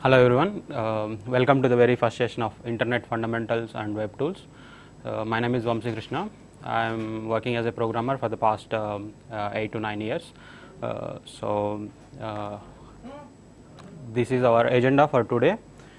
Hello everyone, Um welcome to the very first session of Internet Fundamentals and Web Tools. Uh, my name is Vamsi Krishna. I am working as a programmer for the past um, uh, 8 to 9 years. Uh, so, uh, this is our agenda for today.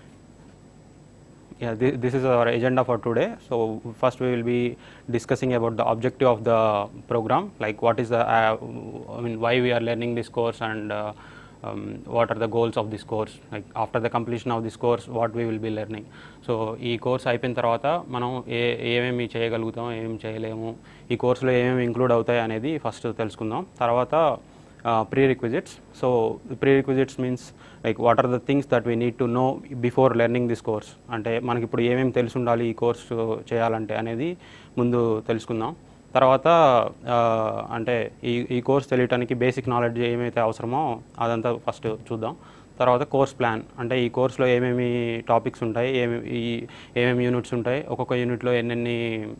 Yeah, thi- this is our agenda for today. So, first we will be discussing about the objective of the program, like what is the, uh, I mean, why we are learning this course and uh, um, what are the goals of this course. Like after the completion of this course, what we will be learning. So ఈ course అయిపోయిన తర్వాత మనం ఏ ఏమేమి చేయగలుగుతాం ఏమేమి చేయలేము ఈ కోర్సులో ఏమేమి ఇంక్లూడ్ అవుతాయి అనేది ఫస్ట్ తెలుసుకుందాం తర్వాత prerequisites so prerequisites means like what are the things that we need to know before learning this course అంటే మనకి ఇప్పుడు ఏమేమి తెలిసి ఉండాలి ఈ కోర్స్ చేయాలంటే అనేది ముందు తెలుసుకుందాం తర్వాత ఆ, అంటే ఈ ఈ కోర్స్ తెలియటానికి బేసిక్ నాలెడ్జ్ ఏమైతే అవసరమో అదంతా ఫస్ట్ చూద్దాం తర్వాత కోర్స్ ప్లాన్ అంటే ఈ కోర్స్లో ఏమేమి టాపిక్స్ ఉంటాయి ఏమి ఈ ఏమేమి యూనిట్స్ ఉంటాయి ఒక్కొక్క యూనిట్లో ఎన్నెన్ని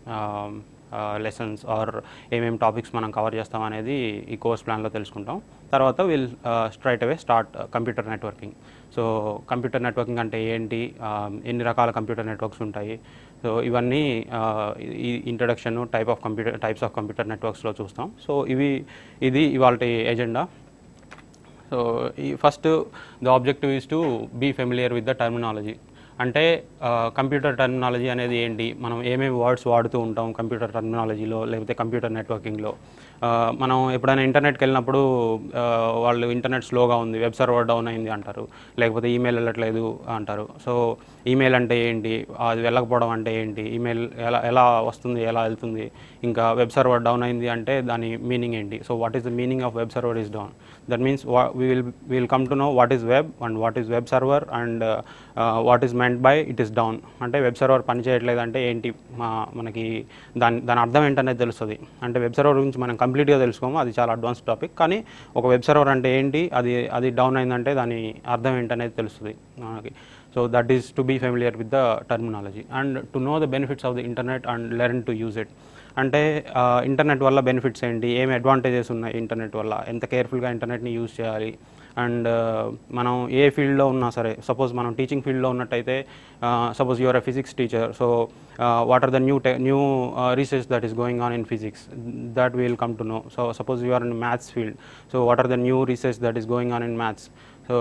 లెసన్స్ ఆర్ ఏమేమి టాపిక్స్ మనం కవర్ చేస్తాం అనేది ఈ కోర్స్ ప్లాన్లో తెలుసుకుంటాం తర్వాత will straight away start computer networking so computer networking అంటే ఏంటి ఆ, ఎన్ని రకాల కంప్యూటర్ నెట్వర్క్స్ ఉంటాయి సో ఇవన్నీ ఆ, ఈ introduction type of computer types of computer నెట్వర్క్స్లో చూస్తాం సో ఇవి ఇది ఇవాళ ఎజెండా సో ఈ first the objective is to be familiar with the terminology అంటే కంప్యూటర్ టర్మినాలజీ అనేది ఏంటి మనం ఏమేమి వర్డ్స్ వాడుతూ ఉంటాం కంప్యూటర్ టర్మినాలజీలో లేకపోతే కంప్యూటర్ నెట్వర్కింగ్లో మనం ఎప్పుడైనా ఇంటర్నెట్కి వెళ్ళినప్పుడు ఆ, వాళ్ళు ఇంటర్నెట్ స్లోగా ఉంది వెబ్ సర్వర్ డౌన్ అయింది అంటారు లేకపోతే ఈమెయిల్ వెళ్ళట్లేదు అంటారు సో ఈమెయిల్ అంటే ఏంటి అది వెళ్ళకపోవడం అంటే ఏంటి ఈమెయిల్ ఎలా ఎలా వస్తుంది ఎలా వెళ్తుంది ఇంకా వెబ్ సర్వర్ డౌన్ అయింది అంటే దాని మీనింగ్ ఏంటి so what is the meaning of web server is down that means we will will come to know what is web and what is web server and what is meant by it is down అంటే web server పనిచేయట్లేదు అంటే ఏంటి మా మనకి దాని దాని అర్థం ఏంటనేది తెలుస్తుంది అంటే వెబ్ సర్వర్ గురించి మనం కంప్లీట్గా తెలుసుకోము అది చాలా అడ్వాన్స్ టాపిక్ కానీ ఒక వెబ్ సర్వర్ అంటే ఏంటి అది అది డౌన్ అయిందంటే దాని అర్థం ఏంటనేది తెలుస్తుంది మనకి so that is to be familiar with the terminology and to know the benefits of the internet and learn to use it అంటే ఇంటర్నెట్ వల్ల బెనిఫిట్స్ ఏంటి ఏమి అడ్వాంటేజెస్ ఉన్నాయి ఇంటర్నెట్ వల్ల ఎంత కేర్ఫుల్గా ఇంటర్నెట్ని యూజ్ చేయాలి అండ్ మనం ఏ ఫీల్డ్లో ఉన్నా సరే సపోజ్ మనం టీచింగ్ ఫీల్డ్లో ఉన్నట్టయితే suppose your a physics teacher so what are the new టె new research that is going on in physics that will come to know so suppose you are in maths field so what are the new research that is going on in maths so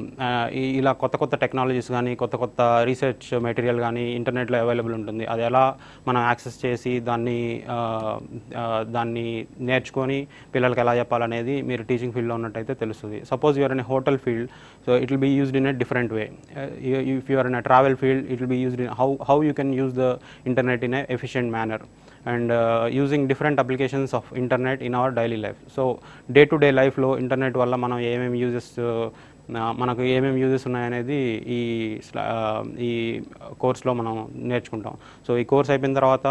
ఇలా కొత్త కొత్త technologies కానీ కొత్త కొత్త research material కానీ ఇంటర్నెట్లో available ఉంటుంది అది ఎలా మనం యాక్సెస్ చేసి దాన్ని ఆ, ఆ, దాన్ని నేర్చుకొని పిల్లలకి ఎలా చెప్పాలనేది మీరు టీచింగ్ ఫీల్డ్లో ఉన్నట్టయితే తెలుస్తుంది suppose you're in hotel field so it will be used in a different way if you're in a travel field it will be used in how how you can use the internet in a efficient manner and using different applications of internet in our daily life so day to day లైఫ్లో internet వల్ల మనం ఏమేమి uses మనకు ఏమేమి uses ఉన్నాయనేది ఈ స్లా- ఆ, ఈ కోర్స్లో మనం నేర్చుకుంటాం సో ఈ కోర్స్ అయిపోయిన తర్వాత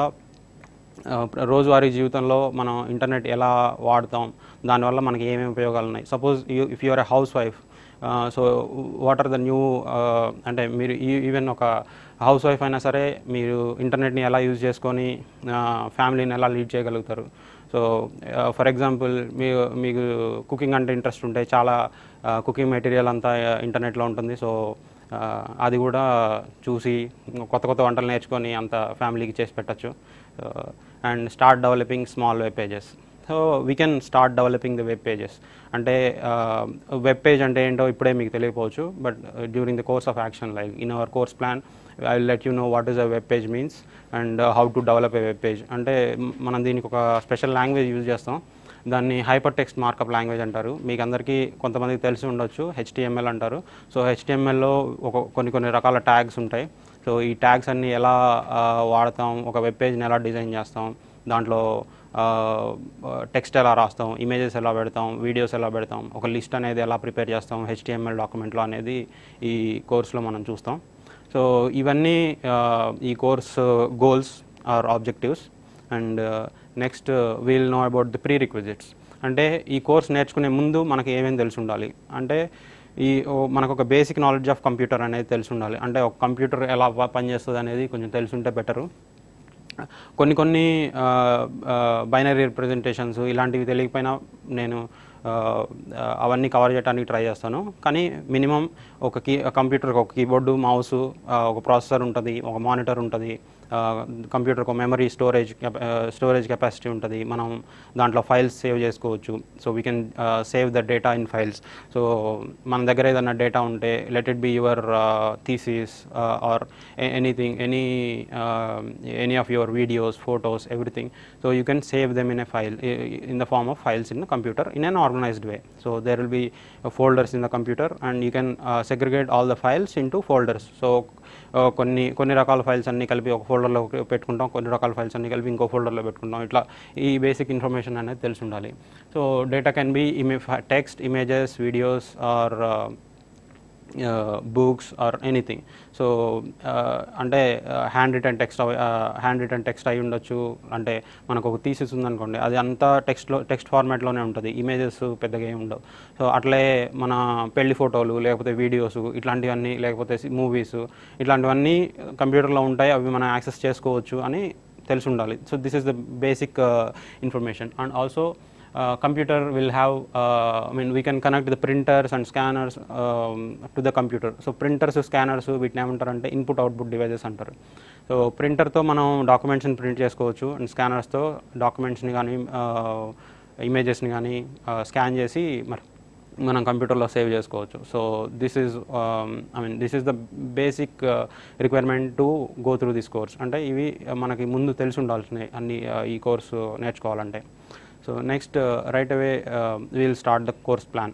ఆ, రోజువారీ జీవితంలో మనం ఇంటర్నెట్ ఎలా వాడతాం దానివల్ల మనకి ఏమేమి ఉపయోగాలు ఉన్నాయి suppose if you're a housewife so what are the new అంటే మీరు ఈవెన్ ఒక హౌస్ వైఫ్ అయినా సరే మీరు ఇంటర్నెట్ని ఎలా యూజ్ చేసుకొని ఫ్యామిలీని ఎలా లీడ్ చేయగలుగుతారు సో ఫర్ ఎగ్జాంపుల్ మీ మీకు కుకింగ్ అంటే ఇంట్రెస్ట్ ఉంటే చాలా కుకింగ్ మెటీరియల్ అంతా ఇంటర్నెట్లో ఉంటుంది సో ఆ, అది కూడా చూసి కొత్త కొత్త వంటలు నేర్చుకొని అంత ఫ్యామిలీకి చేసి పెట్టచ్చు and start developing small web pages so we can start developing the web pages అంటే వెబ్ పేజ్ అంటే ఏంటో ఇప్పుడే మీకు తెలియకపోవచ్చు but during the course of action like in our course plan I will let you know what is a web page means and how to develop a web page అంటే మ్, మనం దీనికి ఒక స్పెషల్ లాంగ్వేజ్ యూజ్ చేస్తాం దాన్ని hyper hypertext markup language అంటారు మీకు అందరికీ కొంతమందికి తెలిసి ఉండొచ్చు హెచ్టిఎంఎల్ అంటారు సో హెచ్టిఎంఎల్లో ఒక కొన్ని కొన్ని రకాల ట్యాగ్స్ ఉంటాయి సో ఈ ట్యాగ్స్ అన్ని ఎలా ఆ, వాడతాం ఒక వెబ్ పేజ్ని ఎలా డిజైన్ చేస్తాం దాంట్లో టెక్స్ట్ ఎలా రాస్తాం ఇమేజెస్ ఎలా పెడతాం వీడియోస్ ఎలా పెడతాం ఒక లిస్ట్ అనేది ఎలా ప్రిపేర్ చేస్తాం హెచ్టిఎంఎల్ డాక్యుమెంట్లో అనేది ఈ కోర్స్లో మనం చూస్తాం సో ఇవన్నీ ఆ, ఈ course goals or objectives and next we'll know about the prerequisites అంటే ఈ కోర్స్ నేర్చుకునే ముందు మనకి ఏమేమి తెలిసి ఉండాలి అంటే ఈ ఓ- మనకు ఒక బేసిక్ నాలెడ్జ్ ఆఫ్ కంప్యూటర్ అనేది తెలిసి ఉండాలి అంటే ఒక కంప్యూటర్ ఎలా ప- పనిచేస్తుంది అనేది కొంచెం తెలిసి ఉంటే బెటరు కొన్ని కొన్ని బైనరీ రిప్రజెంటేషన్స్ ఇలాంటివి తెలియకపోయినా నేను ఆ, ఆ, అవన్నీ కవర్ చేయడానికి ట్రై చేస్తాను కానీ మినిమం ఒక కీ కంప్యూటర్కి ఒక కీబోర్డు మౌస్ ఒక ప్రాసెసర్ ఉంటుంది ఒక మానిటర్ ఉంటుంది కంప్యూటర్కి ఒక మెమరీ స్టోరేజ్ స్టోరేజ్ కెపాసిటీ ఉంటుంది మనం దాంట్లో ఫైల్స్ సేవ్ చేసుకోవచ్చు so we can save the data in files so మన దగ్గర ఏదైనా డేటా ఉంటే let it be your thesis or anything any any of your videos photos everything so you can save them in a file in the form of files in the computer in an organized way. So there will be uh, folders in the computer and you can uh, segregate all the files into folders. So uh, కొన్ని కొన్ని రకాల files అన్ని కలిపి ఒక ఫోల్డర్లో పెట్టుకుంటాం కొన్ని రకాల files అన్ని కలిపి ఇంకో ఫోల్డర్లో పెట్టుకుంటాం ఇట్లా ఈ బేసిక్ ఇన్ఫర్మేషన్ అనేది తెలిసి ఉండాలి సో డేటా కెన్ బి ఇమే text images videos or books or anything so అంటే handwritten text handwritten text అయి ఉండొచ్చు అంటే మనకు ఒక థీసిస్ ఉందనుకోండి అది అంతా టెక్స్ట్లో టెక్స్ట్ ఫార్మాట్లోనే ఉంటుంది ఇమేజెస్ పెద్దగా ఏమి ఉండవు సో అట్లే మన పెళ్లి ఫోటోలు లేకపోతే వీడియోస్ ఇట్లాంటివన్నీ లేకపోతే మూవీస్ ఇట్లాంటివన్నీ కంప్యూటర్లో ఉంటాయి అవి మనం యాక్సెస్ చేసుకోవచ్చు అని తెలిసి ఉండాలి so this is the basic information and also uh, computer will have uh, I mean we can connect the printers and scanners um, to the computer so printers scanners వీటిని ఏమంటారు అంటే ఇన్పుట్ అవుట్పుట్ డివైజెస్ అంటారు so ప్రింటర్తో మనం డాక్యుమెంట్స్ని print చేసుకోవచ్చు and స్కానర్స్తో డాక్యుమెంట్స్ని కానీ ఇమేజెస్ని కానీ స్కాన్ చేసి మరి మనం కంప్యూటర్లో సేవ్ చేసుకోవచ్చు so this is I mean this is the basic requirement to go through this course అంటే ఇవి మనకి ముందు తెలిసి ఉండాల్సినవి అన్ని uh, ఈ కోర్సు నేర్చుకోవాలంటే so next right away will start the course plan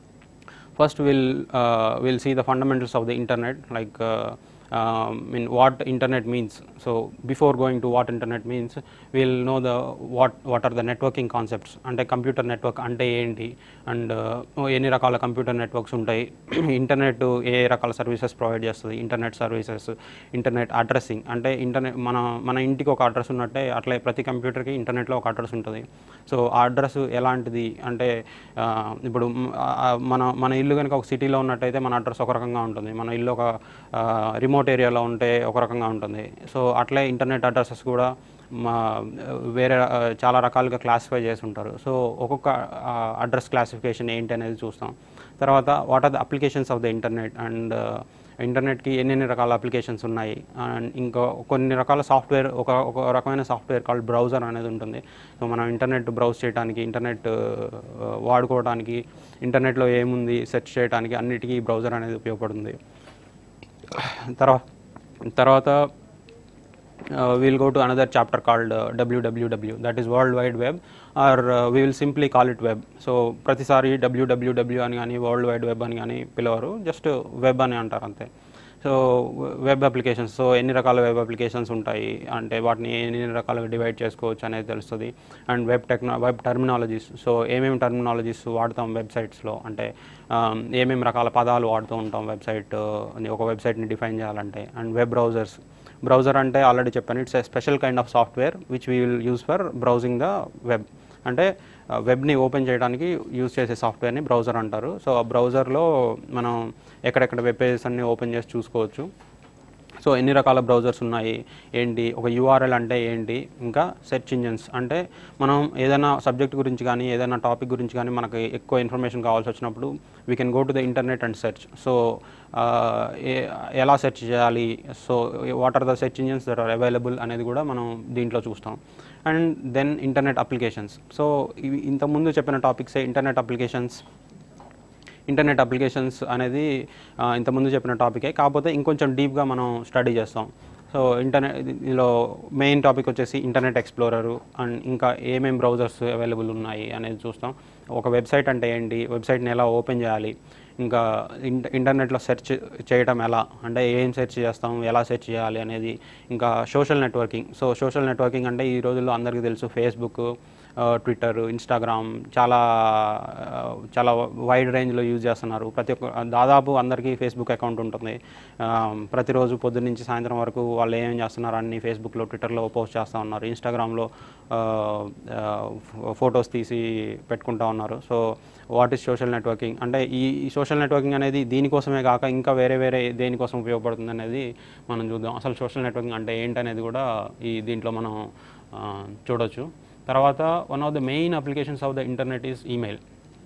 first we'll uh, we'll see the fundamentals of the internet like uh, um, in what internet means so before going to what internet means we'll know the what what are the networking concepts అంటే computer network అంటే ఏంటి and ఎన్ని రకాల computer networks ఉంటాయి internet ఏ రకాల services provide చేస్తుంది internet services internet addressing అంటే ఇంటర్నెట్ మన మన ఇంటికి ఒక అడ్రస్ ఉన్నట్టే అట్లే ప్రతి కంప్యూటర్కి ఇంటర్నెట్లో ఒక అడ్రస్ ఉంటుంది సో ఆ అడ్రస్ ఎలాంటిది అంటే ఆ, ఇప్పుడు మ్, ఆ, మన మన ఇల్లు కనుక ఒక సిటీలో ఉన్నట్టయితే మన అడ్రస్ ఒక రకంగా ఉంటుంది మన ఇల్లు ఒక రిమోట్ ఏరియాలో ఉంటే ఒక రకంగా ఉంటుంది సో అట్లే ఇంటర్నెట్ అడ్రసెస్ కూడా మా వేరే ఆ, చాలా రకాలుగా క్లాసిఫై చేసి ఉంటారు సో ఒక్కొక్క అడ్రస్ క్లాసిఫికేషన్ ఏంటి అనేది చూస్తాం తర్వాత what are the applications of the internet and ఇంటర్నెట్కి ఎన్నెన్ని రకాల అప్లికేషన్స్ ఉన్నాయి అండ్ ఇంకా కొన్ని రకాల సాఫ్ట్వేర్ ఒక ఒక రకమైన సాఫ్ట్వేర్ కాల్డ్ బ్రౌజర్ అనేది ఉంటుంది సో మనం ఇంటర్నెట్ బ్రౌజ్ చేయడానికి ఇంటర్నెట్ వాడుకోవడానికి ఇంటర్నెట్లో ఏముంది సెర్చ్ చేయడానికి అన్నిటికీ బ్రౌజర్ అనేది ఉపయోగపడుతుంది తర్వాత తర్వాత uh, we'll go to another chapter called uh, www that is world wide web or uh, we will simply call it web so ప్రతిసారి www అని కానీ వరల్డ్ వైడ్ వెబ్ అని కానీ పిలవరు జస్ట్ వెబ్ అని అంటారు అంతే సో వెబ్ అప్లికేషన్స్ సో ఎన్ని రకాల వెబ్ అప్లికేషన్స్ ఉంటాయి అంటే వాటిని ఎన్ని రకాలుగా డివైడ్ చేసుకోవచ్చు అనేది తెలుస్తుంది అండ్ వెబ్ టెక్నా వెబ్ టర్మినాలజీస్ సో ఏమేమి టర్మినాలజీస్ వాడతాం వెబ్సైట్స్లో అంటే um, ఏమేమి రకాల పదాలు వాడుతూ ఉంటాం వెబ్సైట్ ఒక వెబ్సైట్ని డిఫైన్ చేయాలంటే అండ్ వెబ్ బ్రౌజర్స్ బ్రౌజర్ అంటే ఆల్రెడీ చెప్పాను it's a special kind of software which we will use for browsing the web అంటే వెబ్ని ఓపెన్ చేయడానికి యూజ్ చేసే సాఫ్ట్వేర్ని బ్రౌజర్ అంటారు సో ఆ బ్రౌజర్లో మనం ఎక్కడెక్కడ వెబ్ పేజెస్ అన్ని ఓపెన్ చేసి చూసుకోవచ్చు సో ఎన్ని రకాల బ్రౌజర్స్ ఉన్నాయి ఏంటి ఒక యూఆర్ఎల్ అంటే ఏంటి ఇంకా సెర్చ్ ఇంజన్స్ అంటే మనం ఏదైనా సబ్జెక్ట్ గురించి కానీ ఏదైనా టాపిక్ గురించి కానీ మనకి ఎక్కువ ఇన్ఫర్మేషన్ కావాల్సి వచ్చినప్పుడు we can go to the internet and search so ఎలా సెర్చ్ చేయాలి so what are the search engines that are available అనేది కూడా మనం దీంట్లో చూస్తాం and then internet applications so ఇవి ఇంతకుముందు చెప్పిన టాపిక్సే ఇంటర్నెట్ అప్లికేషన్స్ ఇంటర్నెట్ అప్లికేషన్స్ అనేది ఆ, ఇంతకుముందు చెప్పిన టాపికే కాకపోతే ఇంకొంచెం డీప్గా మనం స్టడీ చేస్తాం సో ఇంటర్నెట్ ఇందులో మెయిన్ టాపిక్ వచ్చేసి ఇంటర్నెట్ ఎక్స్ప్లోరరు అండ్ ఇంకా ఏమేం బ్రౌజర్స్ అవైలబుల్ ఉన్నాయి అనేది చూస్తాం ఒక వెబ్సైట్ అంటే ఏంటి వెబ్సైట్ని ఎలా ఓపెన్ చేయాలి ఇంకా ఇంట ఇంటర్నెట్లో సెర్చ్ చేయటం ఎలా అంటే ఏం సెర్చ్ చేస్తాం ఎలా సెర్చ్ చేయాలి అనేది ఇంకా social networking so social networking అంటే ఈ రోజుల్లో అందరికీ తెలుసు ఫేస్బుక్ ట్విట్టర్ ఇన్స్టాగ్రామ్ చాలా ఆ, చాలా వైడ్ రేంజ్లో యూజ్ చేస్తున్నారు ప్రతి ఒక్క దాదాపు అందరికీ ఫేస్బుక్ అకౌంట్ ఉంటుంది ఆ, ప్రతిరోజు పొద్దున్న నుంచి సాయంత్రం వరకు వాళ్ళు ఏం చేస్తున్నారు అన్ని ఫేస్బుక్లో ట్విట్టర్లో పోస్ట్ చేస్తూ ఉన్నారు ఇన్స్టాగ్రామ్లో ఫొటోస్ తీసి పెట్టుకుంటా ఉన్నారు so what is social networking అంటే ఈ సోషల్ నెట్వర్కింగ్ అనేది దీనికోసమే కాక ఇంకా వేరే వేరే దేనికోసం ఉపయోగపడుతుంది అనేది మనం చూద్దాం అసలు సోషల్ నెట్వర్కింగ్ అంటే ఏంటనేది కూడా ఈ దీంట్లో మనం ఆ, చూడొచ్చు తర్వాత one of the main applications of the internet is email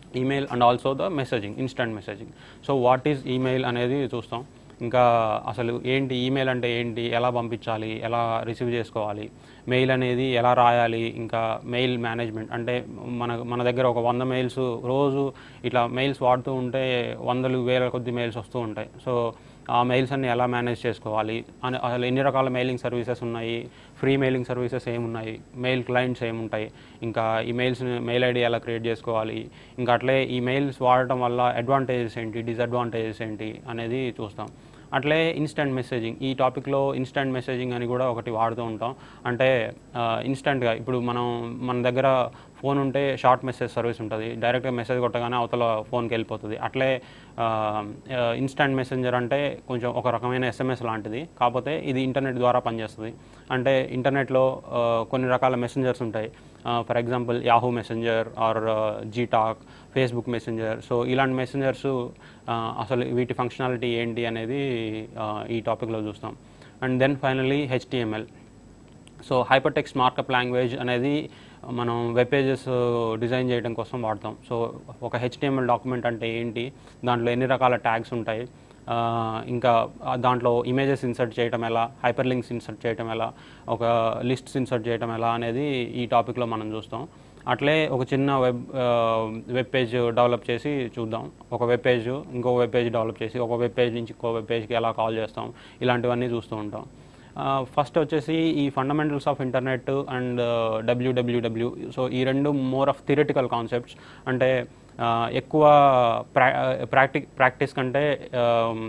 email and also the messaging instant messaging so what is email అనేది చూస్తాం ఇంకా అసలు ఏంటి ఈమెయిల్ అంటే ఏంటి ఎలా పంపించాలి ఎలా రిసీవ్ చేసుకోవాలి మెయిల్ అనేది ఎలా రాయాలి ఇంకా మెయిల్ మేనేజ్మెంట్ అంటే మన మన దగ్గర ఒక వంద మెయిల్స్ రోజు ఇట్లా మెయిల్స్ వాడుతూ ఉంటే వందలు వేల కొద్ది మెయిల్స్ వస్తూ ఉంటాయి సో ఆ మెయిల్స్ అన్ని ఎలా మేనేజ్ చేసుకోవాలి అని అసలు ఎన్ని రకాల మెయిలింగ్ సర్వీసెస్ ఉన్నాయి ఫ్రీ మెయిలింగ్ సర్వీసెస్ ఏమున్నాయి మెయిల్ క్లయింట్స్ ఏముంటాయి ఇంకా ఈ మెయిల్స్ మెయిల్ ఐడి ఎలా క్రియేట్ చేసుకోవాలి ఇంకా అట్లే ఈ మెయిల్స్ వాడటం వల్ల అడ్వాంటేజెస్ ఏంటి డిసడ్వాంటేజెస్ ఏంటి అనేది చూస్తాం అట్లే ఇన్స్టంట్ మెసేజింగ్ ఈ టాపిక్లో ఇన్స్టంట్ మెసేజింగ్ అని కూడా ఒకటి వాడుతూ ఉంటాం అంటే ఇన్స్టంట్గా ఇప్పుడు మనం మన దగ్గర ఫోన్ ఉంటే షార్ట్ మెసేజ్ సర్వీస్ ఉంటుంది డైరెక్ట్గా మెసేజ్ కొట్టగానే అవతల ఫోన్కి వెళ్ళిపోతుంది అట్లే ఇన్స్టంట్ మెసెంజర్ అంటే కొంచెం ఒక రకమైన ఎస్ఎంఎస్ లాంటిది కాకపోతే ఇది ఇంటర్నెట్ ద్వారా పనిచేస్తుంది అంటే ఇంటర్నెట్లో కొన్ని రకాల మెసెంజర్స్ ఉంటాయి for example Yahoo messenger or Gtalk Facebook messenger so ఇలాంటి మెసెంజర్స్ అసలు వీటి ఫంక్షనాలిటీ ఏంటి అనేది ఆ, ఈ టాపిక్లో చూస్తాం and then finally HTML so hypertext markup language అనేది మనం వెబ్ పేజెస్ డిజైన్ చేయడం కోసం వాడతాం సో ఒక హెచ్టిఎంఎల్ డాక్యుమెంట్ అంటే ఏంటి దాంట్లో ఎన్ని రకాల ట్యాగ్స్ ఉంటాయి ఆ, ఇంకా ఆ దాంట్లో ఇమేజెస్ ఇన్సర్ట్ చేయటం ఎలా హైపర్ లింక్స్ ఇన్సర్ట్ చేయటం ఎలా ఒక లిస్ట్స్ ఇన్సర్ట్ చేయటం ఎలా అనేది ఈ టాపిక్లో మనం చూస్తాం అట్లే ఒక చిన్న వెబ్ వెబ్ పేజ్ డెవలప్ చేసి చూద్దాం ఒక వెబ్ పేజ్ ఇంకో వెబ్ పేజ్ డెవలప్ చేసి ఒక వెబ్ పేజ్ నుంచి ఇంకో వెబ్ పేజ్కి ఎలా కాల్ చేస్తాం ఇలాంటివన్నీ చూస్తూ ఉంటాం ఫస్ట్ వచ్చేసి ఈ fundamentals of internet and WWW so ఈ రెండు మోర్ ఆఫ్ థియరిటికల్ కాన్సెప్ట్స్ అంటే ఆ, ఎక్కువ ప్రా ప్రాక్టి ప్రాక్టీస్ కంటే ఆ,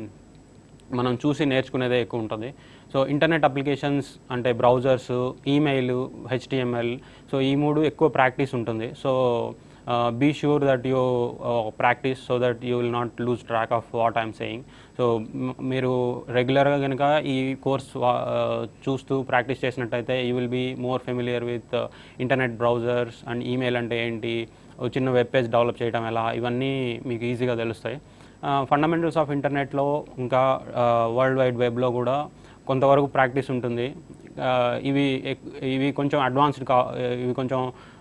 మనం చూసి నేర్చుకునేదే ఎక్కువ ఉంటుంది సో ఇంటర్నెట్ అప్లికేషన్స్ అంటే బ్రౌజర్స్ ఈమెయిల్ హెచ్టిఎంఎల్ సో ఈ మూడు ఎక్కువ ప్రాక్టీస్ ఉంటుంది so be sure that you practice so that you will not lose track of what I'm saying so మీరు రెగ్యులర్గా కనుక ఈ కోర్స్ చూస్తూ ప్రాక్టీస్ చేసినట్టయితే you will be more familiar with internet browsers and email అంటే ఏంటి ఓ చిన్న వెబ్ పేజ్ డెవలప్ చేయడం ఎలా ఇవన్నీ మీకు ఈజీగా తెలుస్తాయి ఫండమెంటల్స్ ఆఫ్ ఇంటర్నెట్లో ఇంకా వరల్డ్ వైడ్ వెబ్లో కూడా కొంతవరకు ప్రాక్టీస్ ఉంటుంది ఆ, ఇవి ఎక్- ఇవి కొంచెం అడ్వాన్స్డ్ కా ఇవి కొంచెం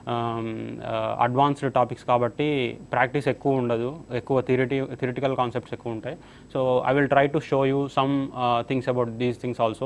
అడ్వాన్స్డ్ టాపిక్స్ కాబట్టి ప్రాక్టీస్ ఎక్కువ ఉండదు ఎక్కువ థియరిటి థియరిటికల్ కాన్సెప్ట్స్ ఎక్కువ ఉంటాయి so I will try to show you some things about these things also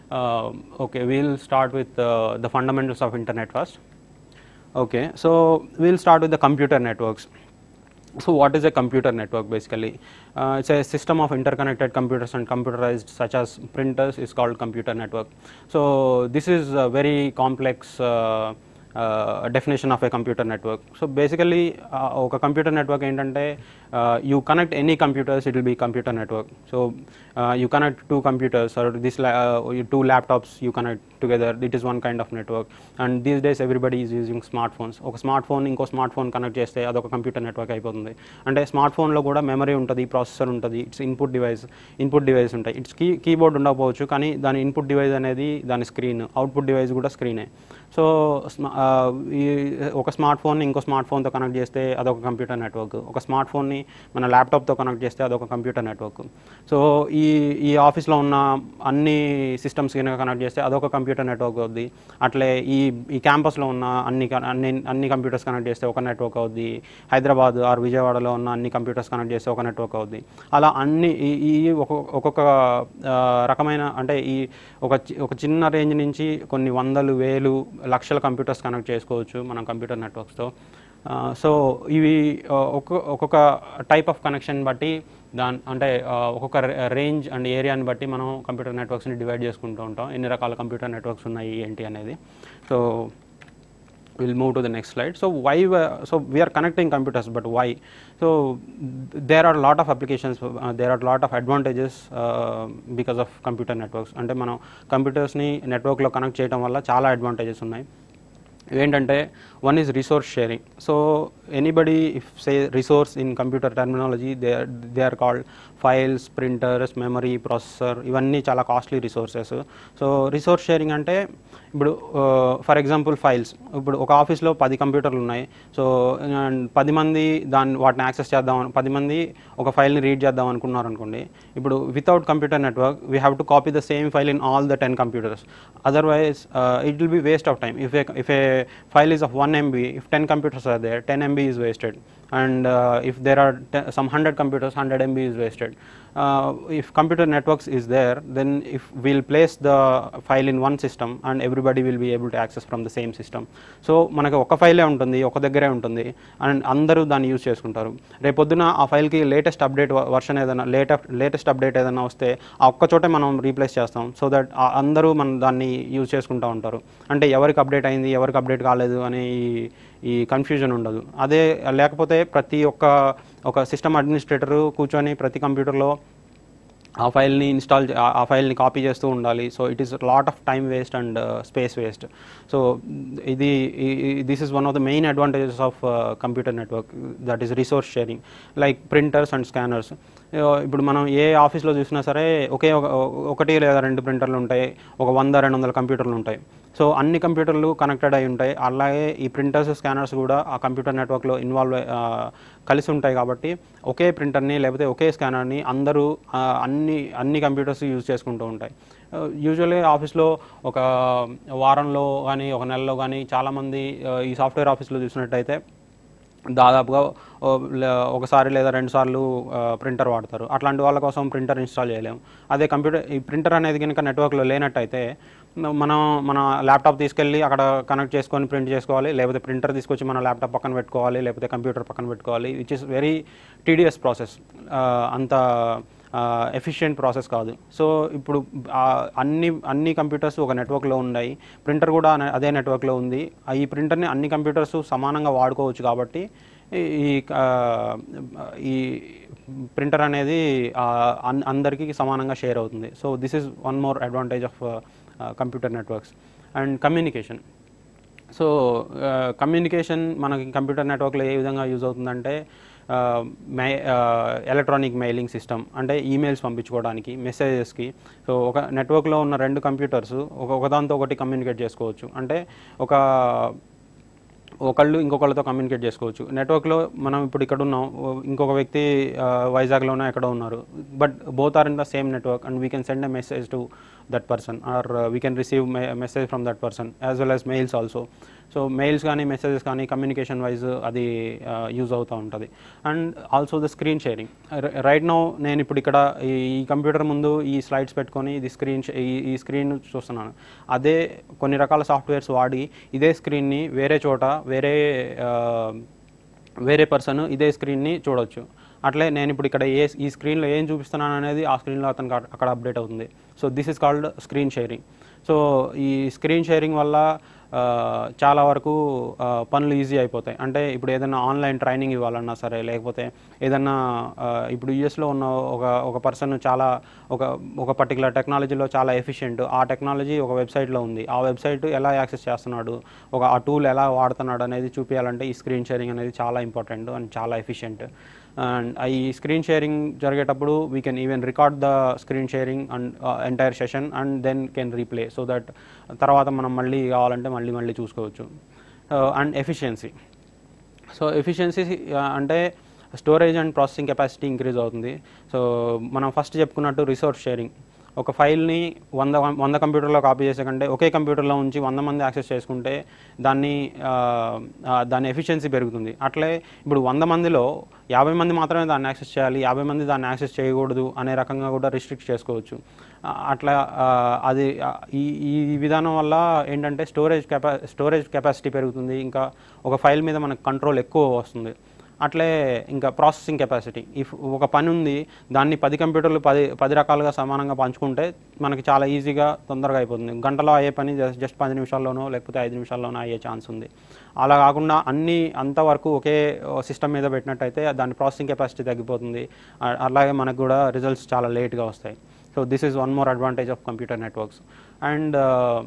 okay we'll start with the fundamentals of internet first Okay, so we'll start with the computer networks. So, what is a computer network basically? Uh, it's a system of interconnected computers and computerized, such as printers, is called computer network. So, this is a very complex uh, uh, definition of a computer network. So, basically, uh, ఒక computer network ఏంటంటే you connect any computers it will be computer network so you connect two computers or these two laptops you connect together that is one kind of network and these days everybody is using smartphones ఒక smartphone ఇంకో smartphone connect చేస్తే అదొక computer network అయిపోతుంది అంటే smart ఫోన్లో కూడా memory ఉంటుంది processor ఉంటుంది it's input device input device ఉంటాయి ఇట్స్ కీ కీబోర్డ్ ఉండకపోవచ్చు కానీ దాని ఇన్పుట్ డివైస్ అనేది దాని స్క్రీన్ అవుట్పుట్ డివైస్ కూడా స్క్రీనే సో స్మా- ఆ, ఈ ఒక స్మార్ట్ ఫోన్ ఇంకో స్మార్ట్ ఫోన్తో కనెక్ట్ చేస్తే అదొక కంప్యూటర్ నెట్వర్క్ ఒక స్మార్ట్ ఫోన్ని మన ల్యాప్టాప్తో కనెక్ట్ చేస్తే అదొక కంప్యూటర్ నెట్వర్క్ సో ఈ ఈ ఆఫీస్లో ఉన్న అన్ని సిస్టమ్స్ కనుక కనెక్ట్ చేస్తే అదొక కంప్యూటర్ నెట్వర్క్ అవుద్ది అట్లే ఈ ఈ క్యాంపస్లో ఉన్న అన్ని క- అన్ని అన్ని కంప్యూటర్స్ కనెక్ట్ చేస్తే ఒక నెట్వర్క్ అవుద్ది హైదరాబాద్ ఆర్ విజయవాడలో ఉన్న అన్ని కంప్యూటర్స్ కనెక్ట్ చేస్తే ఒక నెట్వర్క్ అవుద్ది అలా అన్ని ఈ ఈ ఒక్కొక్క ఒక్కొక్క ఆ, రకమైన అంటే ఈ ఒక చి- ఒక చిన్న రేంజ్ నుంచి కొన్ని వందలు వేలు లక్షల కంప్యూటర్స్ కనెక్ట్ చేసుకోవచ్చు మనం కంప్యూటర్ నెట్వర్క్స్తో సో ఇవి ఆ, ఒక్కొక్క ఒక్కొక్క టైప్ ఆఫ్ కనెక్షన్ బట్టి దాని అంటే ఆ, ఒక్కొక్క రేంజ్ అండ్ ఏరియాని బట్టి మనం కంప్యూటర్ నెట్వర్క్స్ని డివైడ్ చేసుకుంటూ ఉంటాం ఎన్ని రకాల కంప్యూటర్ నెట్వర్క్స్ ఉన్నాయి ఏంటి అనేది so we'll move to the next slide so why were- so we are connecting computers but why so th- there are a lot of applications uh, there are a lot of advantages uh, because of computer networks అంటే మనం కంప్యూటర్స్ని నెట్వర్క్లో connect చేయడం వల్ల చాలా advantages ఉన్నాయి ఏంటంటే one is resource sharing so anybody if say resource in computer terminology they they are called files printers memory processor ఇవన్నీ చాలా costly resources so resource sharing అంటే ఇప్పుడు ఫర్ ఎగ్జాంపుల్ ఫైల్స్ ఇప్పుడు ఒక ఆఫీస్లో పది కంప్యూటర్లు ఉన్నాయి సో అండ్ పది మంది దాన్ని వాటిని యాక్సెస్ చేద్దాం అను- పది మంది ఒక ఫైల్ని రీడ్ చేద్దాం అనుకున్నారు అనుకోండి ఇప్పుడు without computer network we have to copy the same file in all the ten computers otherwise it will be waste of time if a if a file is of 1 MB, if 10 computers are there, 10 MB is wasted. and uh, if there are te- some 100 computers 100 mb is wasted uh, if computer networks is there then if we'll place the file in one system and everybody will be able to access from the same system so మనకి ఒక ఫైలే ఉంటుంది ఒక దగ్గరే ఉంటుంది and అందరూ దాన్ని use చేసుకుంటారు రేపొద్దున ఆ ఫైల్కి లేటెస్ట్ అప్డేట్ వర్షన్ ఏదైనా లేటెస్ట్ లేటెస్ట్ అప్డేట్ ఏదైనా వస్తే ఆ ఒక్క చోటే మనం రీప్లేస్ చేస్తాం సో దట్ అందరూ మనం దాన్ని యూజ్ చేసుకుంటూ ఉంటారు అంటే ఎవరికి అప్డేట్ అయింది ఎవరికి అప్డేట్ కాలేదు అనే ఈ ఈ కన్ఫ్యూజన్ ఉండదు అదే లేకపోతే ప్రతి ఒక్క ఒక సిస్టమ్ అడ్మినిస్ట్రేటరు కూర్చొని ప్రతి కంప్యూటర్లో ఆ ఫైల్ని ఇన్స్టాల్ ఆ ఫైల్ని కాపీ చేస్తూ ఉండాలి so it is lot of time waste and space waste so ఇది this is one of the main advantages of computer network that is resource sharing like printers and scanners ఇప్పుడు మనం ఏ ఆఫీస్లో చూసినా సరే ఒకే ఒక ఒకటి లేదా రెండు ప్రింటర్లు ఉంటాయి ఒక వంద రెండు వందల కంప్యూటర్లు ఉంటాయి సో అన్ని కంప్యూటర్లు కనెక్టెడ్ అయి ఉంటాయి అలాగే ఈ ప్రింటర్స్ స్కానర్స్ కూడా ఆ కంప్యూటర్ నెట్వర్క్లో ఇన్వాల్వ్ కలిసి ఉంటాయి కాబట్టి ఒకే ప్రింటర్ని లేకపోతే ఒకే స్కానర్ని అందరూ ఆ, అన్ని అన్ని కంప్యూటర్స్ యూజ్ చేసుకుంటూ ఉంటాయి యూజువల్లీ ఆఫీస్లో ఒక వారంలో కానీ ఒక నెలలో కానీ చాలామంది ఆ, ఈ సాఫ్ట్వేర్ ఆఫీస్లో చూసినట్టయితే దాదాపుగా ఓ, లే- ఒకసారి లేదా రెండు సార్లు ప్రింటర్ వాడతారు అట్లాంటి వాళ్ళ కోసం ప్రింటర్ ఇన్స్టాల్ చేయలేము అదే కంప్యూటర్ ఈ ప్రింటర్ అనేది కనుక నెట్వర్క్లో లేనట్టయితే మనం మన ల్యాప్టాప్ తీసుకెళ్ళి అక్కడ కనెక్ట్ చేసుకొని ప్రింట్ చేసుకోవాలి లేకపోతే ప్రింటర్ తీసుకొచ్చి మన ల్యాప్టాప్ పక్కన పెట్టుకోవాలి లేకపోతే కంప్యూటర్ పక్కన పెట్టుకోవాలి which is very tedious process అంత ఎఫిషియెంట్ ప్రాసెస్ కాదు సో ఇప్పుడు ఆ, అన్ని అన్ని కంప్యూటర్స్ ఒక నెట్వర్క్లో ఉన్నాయి ప్రింటర్ కూడా అనే- అదే నెట్వర్క్లో ఉంది ఆ ఈ ప్రింటర్ని అన్ని కంప్యూటర్స్ సమానంగా వాడుకోవచ్చు కాబట్టి ఈ- ఈ ఆ, ఈ ప్రింటర్ అనేది ఆ, అన్- అందరికీ సమానంగా షేర్ అవుతుంది so this is one more advantage of computer networks and communication so communication మనకి కంప్యూటర్ నెట్వర్క్లో ఏ విధంగా యూజ్ అవుతుందంటే మే ఎలక్ట్రానిక్ మెయిలింగ్ సిస్టమ్ అంటే ఈమెయిల్స్ పంపించుకోవడానికి మెసేజెస్కి సో ఒక నెట్వర్క్లో ఉన్న రెండు కంప్యూటర్స్ ఒక ఒకదాంతో ఒకటి కమ్యూనికేట్ చేసుకోవచ్చు అంటే ఒక ఒకళ్ళు ఇంకొకళ్ళతో కమ్యూనికేట్ చేసుకోవచ్చు నెట్వర్క్లో మనం ఇప్పుడు ఇక్కడ ఉన్నాం ఓ- ఇంకొక వ్యక్తి ఆ, వైజాగ్లోనే ఎక్కడో ఉన్నారు but both are in the same network and we can send a message to that person or we can receive message from that person as well as mails also so mails కానీ messages కానీ communication wise అది use అవుతూ ఉంటుంది and also the screen sharing right now నేను ఇప్పుడు ఇక్కడ ఈ ఈ కంప్యూటర్ ముందు ఈ స్లైడ్స్ పెట్టుకొని ఇది స్క్రీన్ ఈ ఈ స్క్రీన్ చూస్తున్నాను అదే కొన్ని రకాల సాఫ్ట్వేర్స్ వాడి ఇదే స్క్రీన్ని వేరే చోట వేరే ఆ, వేరే పర్సన్ ఇదే స్క్రీన్ని చూడొచ్చు అట్లే నేను ఇప్పుడు ఇక్కడ ఏ ఈ స్క్రీన్లో ఏం చూపిస్తున్నాను అనేది ఆ స్క్రీన్లో అతనికి అక్కడ- అక్కడ అప్డేట్ అవుతుంది so this is called screen sharing so ఈ స్క్రీన్ షేరింగ్ వల్ల ఆ, చాలా వరకు ఆ, పనులు ఈజీ అయిపోతాయి అంటే ఇప్పుడు ఏదైనా ఆన్లైన్ ట్రైనింగ్ ఇవ్వాలన్నా సరే లేకపోతే ఏదన్నా ఆ, ఇప్పుడు యూఎస్లో ఉన్న ఒక ఒక పర్సన్ చాలా ఒక ఒక పర్టికులర్ టెక్నాలజీలో చాలా ఎఫిషియెంట్ ఆ టెక్నాలజీ ఒక వెబ్సైట్లో ఉంది ఆ వెబ్సైట్ ఎలా యాక్సెస్ చేస్తున్నాడు ఒక ఆ టూల్ ఎలా వాడుతున్నాడు అనేది చూపించాలంటే ఈ స్క్రీన్ షేరింగ్ అనేది చాలా ఇంపార్టెంట్ అండ్ చాలా ఎఫిషియెంట్ అండ్ ఈ స్క్రీన్ షేరింగ్ జరిగేటప్పుడు we can even record the screen sharing and entire session and then can replay so that తర్వాత మనం మళ్ళీ కావాలంటే మళ్ళీ మళ్ళీ చూసుకోవచ్చు అండ్ ఎఫిషియన్సీ సో ఎఫిషియన్సీ అంటే storage and processing capacity increase అవుతుంది సో మనం ఫస్ట్ చెప్పుకున్నట్టు రిసోర్స్ షేరింగ్ ఒక ఫైల్ని వంద వంద కంప్యూటర్లో కాపీ చేసే కంటే ఒకే కంప్యూటర్లో ఉంచి వంద మంది యాక్సెస్ చేసుకుంటే దాన్ని ఆ, ఆ, దాని ఎఫిషియన్సీ పెరుగుతుంది అట్లే ఇప్పుడు వంద మందిలో యాభై మంది మాత్రమే దాన్ని యాక్సెస్ చేయాలి యాభై మంది దాన్ని యాక్సెస్ చేయకూడదు అనే రకంగా కూడా రిస్ట్రిక్ట్ చేసుకోవచ్చు ఆ, అట్లా ఆ, అది ఆ, ఈ ఈ విధానం వల్ల ఏంటంటే స్టోరేజ్ కెపా స్టోరేజ్ కెపాసిటీ పెరుగుతుంది ఇంకా ఒక ఫైల్ మీద మనకు కంట్రోల్ ఎక్కువ వస్తుంది అట్లే ఇంకా ప్రాసెసింగ్ కెపాసిటీ ఇఫ్ ఒక పని ఉంది దాన్ని పది కంప్యూటర్లు పది పది రకాలుగా సమానంగా పంచుకుంటే మనకి చాలా ఈజీగా తొందరగా అయిపోతుంది గంటలో అయ్యే పని జస్ట్ జస్ట్ పది నిమిషాల్లోనో లేకపోతే ఐదు నిమిషాల్లోనో అయ్యే ఛాన్స్ ఉంది అలా కాకుండా అన్ని అంతవరకు ఒకే సిస్టమ్ మీద పెట్టినట్టయితే దాని ప్రాసెసింగ్ కెపాసిటీ తగ్గిపోతుంది అ- అలాగే మనకు కూడా రిజల్ట్స్ చాలా లేట్గా వస్తాయి so this is one more advantage of computer networks and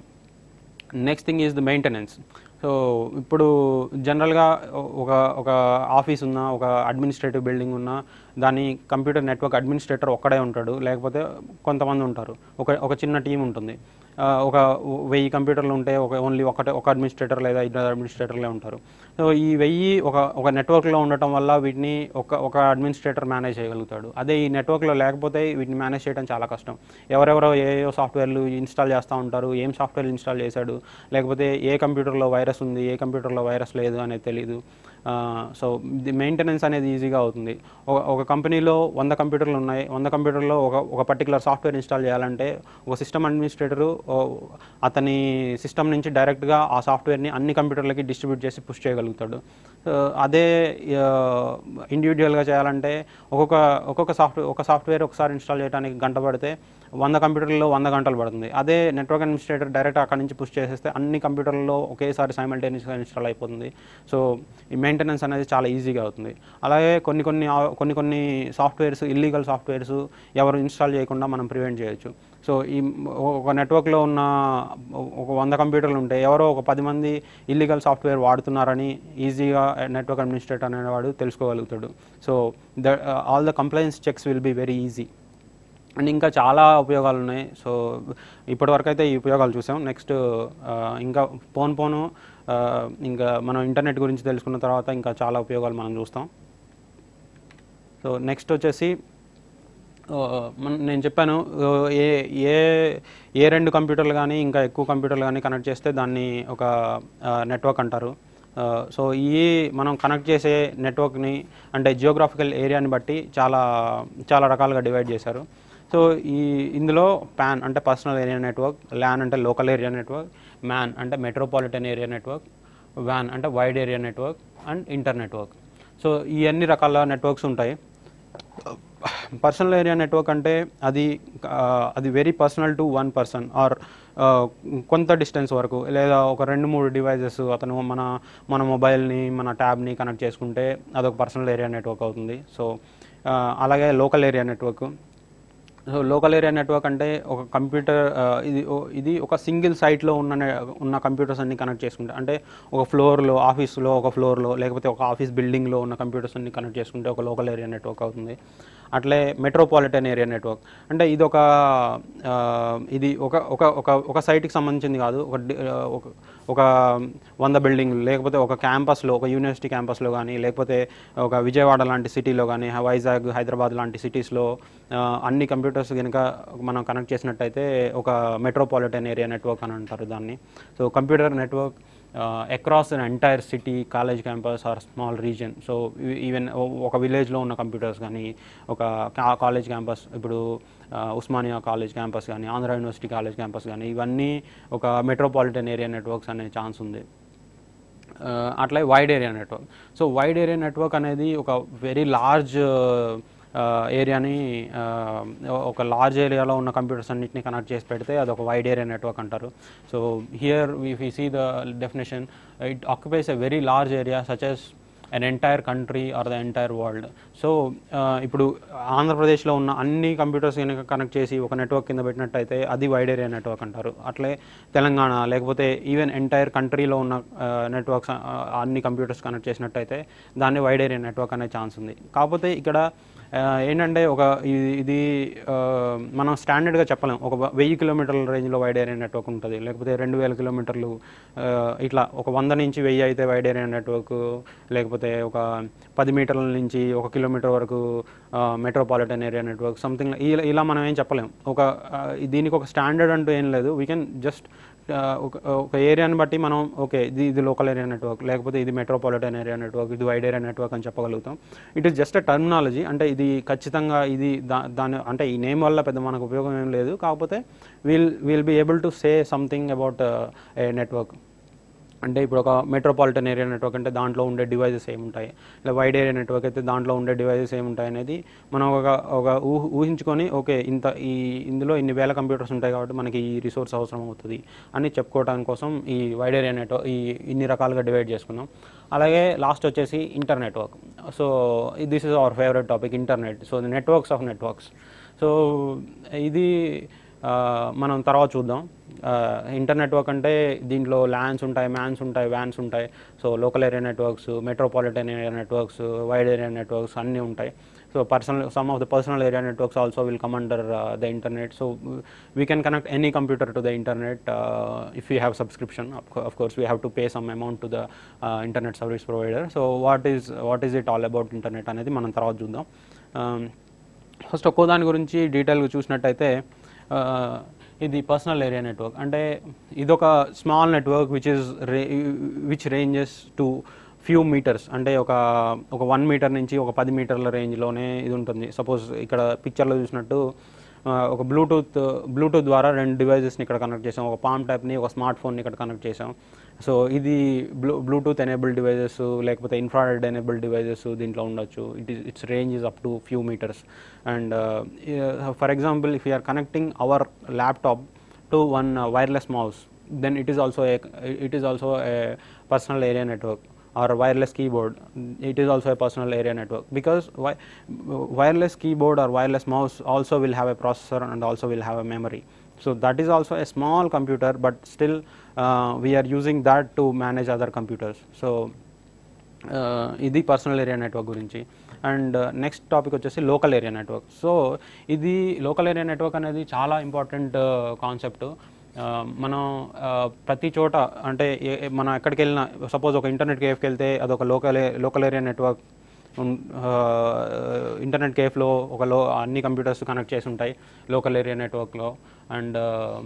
next thing is the maintenance so ఇప్పుడు జనరల్గా ఒక ఒక ఆఫీస్ ఉన్న ఒక అడ్మినిస్ట్రేటివ్ బిల్డింగ్ ఉన్న దాని కంప్యూటర్ నెట్వర్క్ అడ్మినిస్ట్రేటర్ ఒక్కడే ఉంటాడు లేకపోతే కొంతమంది ఉంటారు ఒక ఒక చిన్న టీం ఉంటుంది ఆ, ఒక వెయ్యి కంప్యూటర్లు ఉంటే ఒక ఓన్లీ ఒకటే ఒక అడ్మినిస్ట్రేటర్ లేదా ఇద్దరు అడ్మినిస్ట్రేటర్లే ఉంటారు సో ఈ వెయ్యి ఒక ఒక నెట్వర్క్లో ఉండటం వల్ల వీటిని ఒక ఒక అడ్మినిస్ట్రేటర్ మేనేజ్ చేయగలుగుతాడు అదే ఈ నెట్వర్క్లో లేకపోతే వీటిని మేనేజ్ చేయడం చాలా కష్టం ఎవరెవరో ఏయో సాఫ్ట్వేర్లు ఇన్స్టాల్ చేస్తూ ఉంటారు ఏం సాఫ్ట్వేర్ ఇన్స్టాల్ చేశాడు లేకపోతే ఏ కంప్యూటర్లో వైరస్ ఉంది ఏ కంప్యూటర్లో వైరస్ లేదు అనేది తెలియదు సో ది మెయింటెనెన్స్ అనేది ఈజీగా అవుతుంది ఒక ఒక కంపెనీలో వంద కంప్యూటర్లు ఉన్నాయి వంద కంప్యూటర్లో ఒక ఒక పర్టికులర్ సాఫ్ట్వేర్ ఇన్స్టాల్ చేయాలంటే ఒక సిస్టమ్ అడ్మినిస్ట్రేటరు అతని సిస్టమ్ నుంచి డైరెక్ట్గా ఆ సాఫ్ట్వేర్ని అన్ని కంప్యూటర్లకి డిస్ట్రిబ్యూట్ చేసి పుష్ చేయగలుగుతాడు సో అదే ఇండివిజువల్గా చేయాలంటే ఒక్కొక్క ఒక్కొక్క సాఫ్ట్వేర్ ఒక సాఫ్ట్వేర్ ఒకసారి ఇన్స్టాల్ చేయడానికి గంట పడితే వంద కంప్యూటర్లలో వంద గంటలు పడుతుంది అదే నెట్వర్క్ అడ్మినిస్ట్రేటర్ డైరెక్ట్ అక్కడ నుంచి పుష్ చేసేస్తే అన్ని కంప్యూటర్లలో ఒకేసారి సైమల్టేనియస్గా ఇన్స్టాల్ అయిపోతుంది సో ఈ మెయింటెనెన్స్ అనేది చాలా ఈజీగా అవుతుంది అలాగే కొన్ని కొన్ని ఆ- కొన్ని కొన్ని సాఫ్ట్వేర్స్ ఇల్లీగల్ సాఫ్ట్వేర్స్ ఎవరు ఇన్స్టాల్ చేయకుండా మనం ప్రివెంట్ చేయొచ్చు సో ఈ ఒక నెట్వర్క్లో ఉన్న ఒక వంద కంప్యూటర్లు ఉంటే ఎవరో ఒక పది మంది ఇల్లీగల్ సాఫ్ట్వేర్ వాడుతున్నారని ఈజీగా నెట్వర్క్ అడ్మినిస్ట్రేటర్ అనేవాడు తెలుసుకోగలుగుతాడు so the all the compliance checks will be very easy and ఇంకా చాలా ఉపయోగాలు ఉన్నాయి సో ఇప్పటివరకు అయితే ఈ ఉపయోగాలు చూసాం నెక్స్ట్ ఇంకా పోను పోను ఆ, ఇంకా మనం ఇంటర్నెట్ గురించి తెలుసుకున్న తర్వాత ఇంకా చాలా ఉపయోగాలు మనం చూస్తాం సో నెక్స్ట్ వచ్చేసి ఆ, మన- నేను చెప్పాను ఆ, ఏ ఏ ఏ రెండు కంప్యూటర్లు కానీ ఇంకా ఎక్కువ కంప్యూటర్లు కానీ కనెక్ట్ చేస్తే దాన్ని ఒక నెట్వర్క్ అంటారు ఆ, సో ఈ మనం కనెక్ట్ చేసే నెట్వర్క్ని అంటే జియోగ్రాఫికల్ ఏరియాని బట్టి చాలా చాలా రకాలుగా డివైడ్ చేశారు సో ఈ ఇందులో ప్యాన్ అంటే పర్సనల్ ఏరియా నెట్వర్క్ ల్యాన్ అంటే లోకల్ ఏరియా నెట్వర్క్ మ్యాన్ అంటే మెట్రోపాలిటన్ ఏరియా నెట్వర్క్ వ్యాన్ అంటే wide area network and inter network so ఈ అన్ని రకాల నెట్వర్క్స్ ఉంటాయి పర్సనల్ ఏరియా నెట్వర్క్ అంటే అది ఆ, అది very personal to one person or కొంత డిస్టెన్స్ వరకు లేదా ఒక రెండు మూడు డివైజెస్ అతను మన మన మొబైల్ని మన ట్యాబ్ని కనెక్ట్ చేసుకుంటే అదొక పర్సనల్ ఏరియా నెట్వర్క్ అవుతుంది సో ఆ, అలాగే local area network so local area network అంటే ఒక కంప్యూటర్ ఆ, ఇది ఓ- ఇది ఒక సింగిల్ సైట్లో ఉన్న నె- ఉన్న కంప్యూటర్స్ అన్ని కనెక్ట్ చేసుకుంటే అంటే ఒక ఫ్లోర్లో ఆఫీస్లో ఒక ఫ్లోర్లో లేకపోతే ఒక ఆఫీస్ బిల్డింగ్లో ఉన్న కంప్యూటర్స్ అన్ని కనెక్ట్ చేసుకుంటే ఒక లోకల్ ఏరియా నెట్వర్క్ అవుతుంది అట్లే మెట్రోపాలిటన్ ఏరియా నెట్వర్క్ అంటే ఇది ఒక ఆ, ఇది ఒక ఒక ఒక ఒక సైట్కి సంబంధించింది కాదు ఒక డి- ఆ, ఒక ఒక వంద బిల్డింగ్లు లేకపోతే ఒక క్యాంపస్లో ఒక యూనివర్సిటీ క్యాంపస్లో కానీ లేకపోతే ఒక విజయవాడ లాంటి సిటీలో కానీ వైజాగ్ హైదరాబాద్ లాంటి సిటీస్లో అన్ని కంప్యూటర్స్ కనుక మనం కనెక్ట్ చేసినట్టయితే ఒక మెట్రోపాలిటన్ ఏరియా నెట్వర్క్ అని అంటారు దాన్ని so computer network across an entire city college campus or small region so even ఒక విలేజ్లో ఉన్న కంప్యూటర్స్ కానీ ఒక కాలేజ్ క్యాంపస్ ఇప్పుడు ఆ, ఉస్మానియా కాలేజ్ క్యాంపస్ కానీ ఆంధ్ర యూనివర్సిటీ కాలేజ్ క్యాంపస్ కానీ ఇవన్నీ ఒక మెట్రోపాలిటన్ ఏరియా నెట్వర్క్స్ అనే ఛాన్స్ ఉంది ఆ, అట్లే wide area network so wide area network అనేది ఒక వెరీ లార్జ్ ఏరియాని ఒక లార్జ్ ఏరియాలో ఉన్న కంప్యూటర్స్ అన్నింటినీ కనెక్ట్ చేసి పెడితే అది ఒక వైడ్ ఏరియా నెట్వర్క్ అంటారు so here if you see the definition it occupies a very large area such as an entire country or the entire world so ఇప్పుడు ఆంధ్రప్రదేశ్లో ఉన్న అన్ని కంప్యూటర్స్ కనుక కనెక్ట్ చేసి ఒక నెట్వర్క్ కింద పెట్టినట్టయితే అది వైడ్ ఏరియా నెట్వర్క్ అంటారు అట్లే తెలంగాణ లేకపోతే ఈవెన్ ఎంటైర్ కంట్రీలో ఉన్న నెట్వర్క్స్ అన్ని కంప్యూటర్స్ కనెక్ట్ చేసినట్టయితే దాన్ని వైడ్ ఏరియా నెట్వర్క్ అనే ఛాన్స్ ఉంది కాకపోతే ఇక్కడ ఆ, ఏంటంటే ఒక ఇది ఇది ఆ, మనం స్టాండర్డ్గా చెప్పలేం ఒక వ- వెయ్యి కిలోమీటర్ల రేంజ్లో వైడ్ ఏరియా నెట్వర్క్ ఉంటుంది లేకపోతే రెండు వేల కిలోమీటర్లు ఆ, ఇట్లా ఒక వంద నుంచి వెయ్యి అయితే వైడ్ ఏరియా నెట్వర్క్ లేకపోతే ఒక పది మీటర్ల నుంచి ఒక కిలోమీటర్ వరకు మెట్రోపాలిటన్ ఏరియా నెట్వర్క్ సంథింగ్ ఇలా ఇలా మనం ఏం చెప్పలేం ఒక ఆ, దీనికి ఒక స్టాండర్డ్ అంటూ ఏం లేదు వీ కెన్ జస్ట్ ఒక ఒక ఏరియాని బట్టి మనం ఓకే ఇది ఇది లోకల్ ఏరియా నెట్వర్క్ లేకపోతే ఇది మెట్రోపాలిటన్ ఏరియా నెట్వర్క్ ఇది వైడ్ ఏరియా నెట్వర్క్ అని చెప్పగలుగుతాం it is just a terminology అంటే ఇది ఖచ్చితంగా ఇది దా దాని అంటే ఈ నేమ్ వల్ల పెద్ద మనకు ఉపయోగం ఏం లేదు కాకపోతే will will be able to say something about a network అంటే ఇప్పుడు ఒక మెట్రోపాలిటన్ ఏరియా నెట్వర్క్ అంటే దాంట్లో ఉండే డివైజెస్ ఏముంటాయి ఇలా వైడ్ ఏరియా నెట్వర్క్ అయితే దాంట్లో ఉండే డివైజెస్ ఏముంటాయి అనేది మనం ఒక ఒక ఊహ ఊహించుకొని ఓకే ఇంత ఈ ఇందులో ఇన్ని వేల కంప్యూటర్స్ ఉంటాయి కాబట్టి మనకి ఈ రిసోర్స్ అవసరం అవుతుంది అని చెప్పుకోవడానికి కోసం ఈ వైడ్ ఏరియా నెట్వర్క్ ఈ ఇన్ని రకాలుగా డివైడ్ చేసుకున్నాం అలాగే లాస్ట్ వచ్చేసి inter network so this is our favourite topic internet so the networks of networks so ఇది ఆ, మనం తర్వాత చూద్దాం ఇంటర్ నెట్వర్క్ అంటే దీంట్లో ల్యాన్స్ ఉంటాయి మ్యాన్స్ ఉంటాయి వ్యాన్స్ ఉంటాయి so local area networks metropolitan area networks wide area networks అన్నీ ఉంటాయి so personal some of the personal area networks also will come under the internet so we can connect any computer to the internet if you have subscription of course we have to pay some amount to the uh, internet service provider so what is what is it all about internet అనేది మనం తర్వాత చూద్దాం first ఒక్కో దాని గురించి డీటెయిల్గా చూసినట్టయితే ఆ, ఇది పర్సనల్ ఏరియా నెట్వర్క్ అంటే ఇదొక small network which is which ranges to few metres అంటే ఒక ఒక వన్ మీటర్ నుంచి ఒక పది మీటర్ల రేంజ్లోనే ఇది ఉంటుంది సపోజ్ ఇక్కడ పిక్చర్లో చూసినట్టు ఆ, ఒక బ్లూటూత్ బ్లూటూత్ ద్వారా రెండు డివైజెస్ని ఇక్కడ కనెక్ట్ చేసాం ఒక పామ్ ట్యాప్ని ఒక స్మార్ట్ ఫోన్ని ఇక్కడ కనెక్ట్ చేసాం సో ఇది బ్లూ బ్లూటూత్ ఎనేబుల్ డివైజెస్ లేకపోతే ఇన్ఫ్రారెడ్ ఎనేబుల్ డివైజెస్ దీంట్లో ఉండొచ్చు it is its range is up to few metres and for example if you're connecting our laptop to one wireless mouse then it is also a it is also a personal area network or wireless keyboard it is also a personal area network because wi- wireless keyboard or wireless mouse also will have a processor and also will have a memory so that is also a small computer but still uh, we are using that to manage other computers so uh, ఇది personal area network గురించి and next topic వచ్చేసి local area network so ఇది local area network అనేది చాలా important concept మనం uh, ప్రతి చోట అంటే ఏ- ఏ- మనం ఎక్కడికి వెళ్ళినా సపోజ్ ఒక ఇంటర్నెట్ కేఫ్కి వెళ్తే అదొక local local area network internet కేఫ్లో ఒక లో అన్ని కంప్యూటర్స్ కనెక్ట్ చేసి ఉంటాయి లోకల్ ఏరియా నెట్వర్క్లో అండ్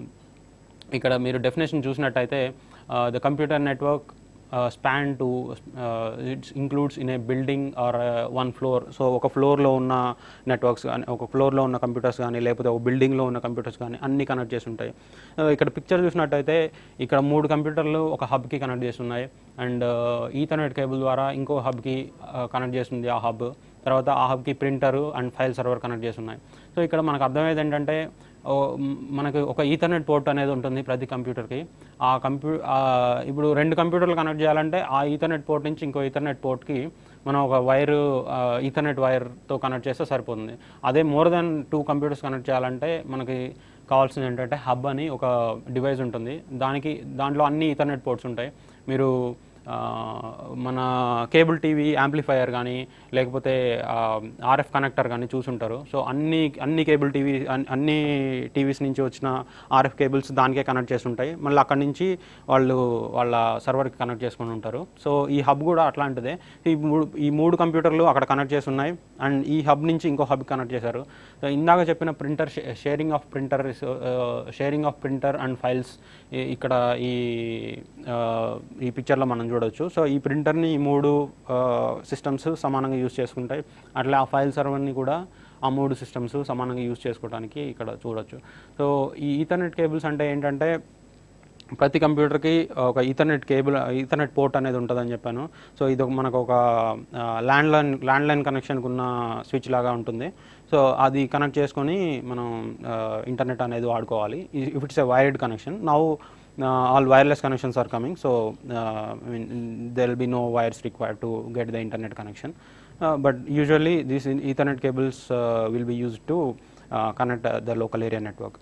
ఇక్కడ మీరు డెఫినేషన్ చూసినట్టయితే the computer network span to its includes in a building or one floor so ఒక ఫ్లోర్లో ఉన్న నెట్వర్క్స్ కానీ ఒక ఫ్లోర్లో ఉన్న కంప్యూటర్స్ కానీ లేకపోతే ఒక బిల్డింగ్లో ఉన్న కంప్యూటర్స్ కానీ అన్నీ కనెక్ట్ చేసి ఉంటాయి Uh, ఇక్కడ పిక్చర్ చూసినట్టయితే ఇక్కడ మూడు కంప్యూటర్లు ఒక హబ్కి కనెక్ట్ చేసి ఉన్నాయి అండ్ ఈథర్నెట్ కేబుల్ ద్వారా ఇంకో హబ్కి కనెక్ట్ చేస్తుంది ఆ హబ్ తర్వాత ఆ హబ్కి printer and file server connect చేసి ఉన్నాయి సో ఇక్కడ మనకు అర్థమయ్యేది ఏంటంటే ఓ, మ్, మనకు ఒక ఈథర్నెట్ పోర్ట్ అనేది ఉంటుంది ప్రతి కంప్యూటర్కి ఆ కంప్యూ ఆ, ఇప్పుడు రెండు కంప్యూటర్లు కనెక్ట్ చేయాలంటే ఆ ఈథర్నెట్ పోర్ట్ నుంచి ఇంకో ఈథర్నెట్ పోర్ట్కి మనం ఒక వైర్ ఈథర్నెట్ వైర్తో కనెక్ట్ చేస్తే సరిపోతుంది అదే more than two computers connect చేయాలంటే మనకి కావాల్సింది ఏంటంటే హబ్ అని ఒక డివైస్ ఉంటుంది దానికి దాంట్లో అన్ని ఈథర్నెట్ పోర్ట్స్ ఉంటాయి మీరు ఆ, మన కేబుల్ టీవీ యాంప్లిఫైయర్ కానీ లేకపోతే ఆర్ఎఫ్ కనెక్టర్ కానీ చూసుంటారు సో అన్ని అన్ని కేబుల్ టీవీ అన్ని టీవీస్ నుంచి వచ్చిన ఆర్ఎఫ్ కేబుల్స్ దానికే కనెక్ట్ చేసి ఉంటాయి మళ్ళీ అక్కడి నుంచి వాళ్ళు వాళ్ళ సర్వర్కి కనెక్ట్ చేసుకుని ఉంటారు సో ఈ హబ్ కూడా అట్లాంటిదే ఈ మూడు ఈ మూడు కంప్యూటర్లు అక్కడ కనెక్ట్ చేసి ఉన్నాయి అండ్ ఈ హబ్ నుంచి ఇంకో హబ్ కనెక్ట్ చేశారు సో ఇందాక చెప్పిన printer sharing of printer sharing of printer and files ఇక్కడ ఈ ఆ, ఈ పిక్చర్లో మనం చూడొచ్చు సో ఈ ప్రింటర్ని ఈ మూడు సిస్టమ్స్ సమానంగా యూజ్ చేసుకుంటాయి అట్లా ఆ ఫైల్ సర్వర్ని కూడా ఆ మూడు సిస్టమ్స్ సమానంగా యూజ్ చేసుకోవడానికి ఇక్కడ చూడొచ్చు సో ఈ ఈథర్నెట్ కేబుల్స్ అంటే ఏంటంటే ప్రతి కంప్యూటర్కి ఒక ఈథర్నెట్ కేబుల్ ఈథర్నెట్ పోర్ట్ అనేది ఉంటుందని చెప్పాను సో ఇది ఒక- మనకు ఒక ల్యాండ్ లైన్ ల్యాండ్ లైన్ కనెక్షన్కి ఉన్న స్విచ్ లాగా ఉంటుంది సో అది కనెక్ట్ చేసుకొని మనం ఇంటర్నెట్ అనేది వాడుకోవాలి if it's a wired connection now all wireless connections are coming so I mean there will be no wires required to get the internet connection but usually these Ethernet cables will be used to connect the local area network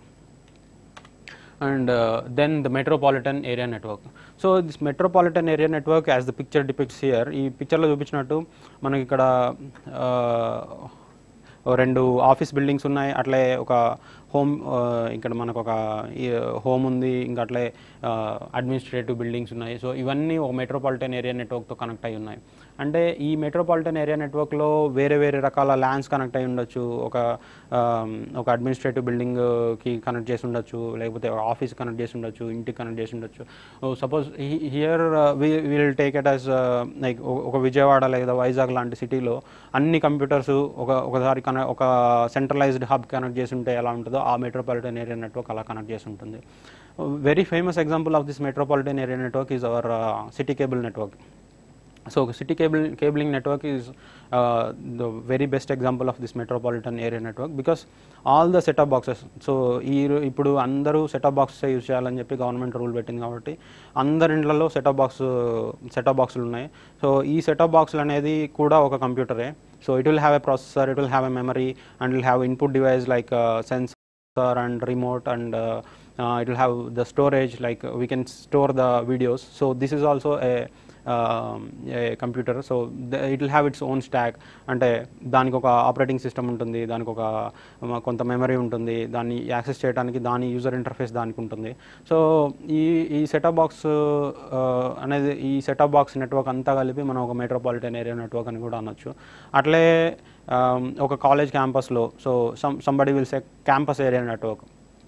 and uh, then the metropolitan area network so this metropolitan area network as the picture depicts here ఈ పిక్చర్లో చూపించినట్టు మనకి ఇక్కడ uh, ఓ రెండు office buildings ఉన్నాయి అట్లే ఒక home ఇక్కడ మనకు ఒక హోమ్ ఉంది ఇంకా అట్లే అడ్మినిస్ట్రేటివ్ బిల్డింగ్స్ ఉన్నాయి సో ఇవన్నీ ఒక మెట్రోపాలిటన్ ఏరియా నెట్వర్క్తో కనెక్ట్ అయి ఉన్నాయి అంటే ఈ మెట్రోపాలిటన్ ఏరియా నెట్వర్క్లో వేరే వేరే రకాల ల్యాండ్స్ కనెక్ట్ అయి ఉండొచ్చు ఒక um, ఒక అడ్మినిస్ట్రేటివ్ బిల్డింగ్కి కనెక్ట్ చేసి ఉండొచ్చు లేకపోతే ఆఫీస్ కనెక్ట్ చేసి ఉండొచ్చు ఇంటికి కనెక్ట్ చేసి ఉండొచ్చు suppose here will take it as like ఒక విజయవాడ లేదా వైజాగ్ లాంటి సిటీలో అన్ని కంప్యూటర్స్ ఒక ఒకసారి కనె ఒక సెంట్రలైజ్డ్ హబ్ కనెక్ట్ చేసి ఉంటే ఎలా ఉంటుందో ఆ మెట్రోపాలిటన్ ఏరియా నెట్వర్క్ అలా కనెక్ట్ చేసి ఉంటుంది very famous example of this metropolitan area network is our city cable network So city cable cabling network is uh, the very best example of this metropolitan area network because all the setup boxes so ఈ రో- ఇప్పుడు అందరూ setup boxes use చేయాలని చెప్పి government rule పెట్టింది కాబట్టి అందరి ఇండ్లలో సెటప్ బాక్స్ సెటప్ బాక్సులు ఉన్నాయి సో ఈ సెటప్ బాక్సులు అనేది కూడా ఒక కంప్యూటరే so it will have a processor it will have a memory and will have input device like sensor and remote and it will have the storage like we can store the videos so this is also a um, a computer so the, it will have its own stack అంటే దానికి ఒక operating system ఉంటుంది దానికి ఒక మ, కొంత memory ఉంటుంది దాన్ని యాక్సెస్ చేయడానికి దాని యూజర్ ఇంటర్ఫేస్ దానికి ఉంటుంది సో ఈ ఈ సెటప్ బాక్స్ అనేది ఈ సెటప్ బాక్స్ నెట్వర్క్ అంతా కలిపి మనం ఒక మెట్రోపాలిటన్ ఏరియా నెట్వర్క్ అని కూడా అనొచ్చు అట్లే um, ఒక కాలేజ్ క్యాంపస్లో so some somebody will say campus area network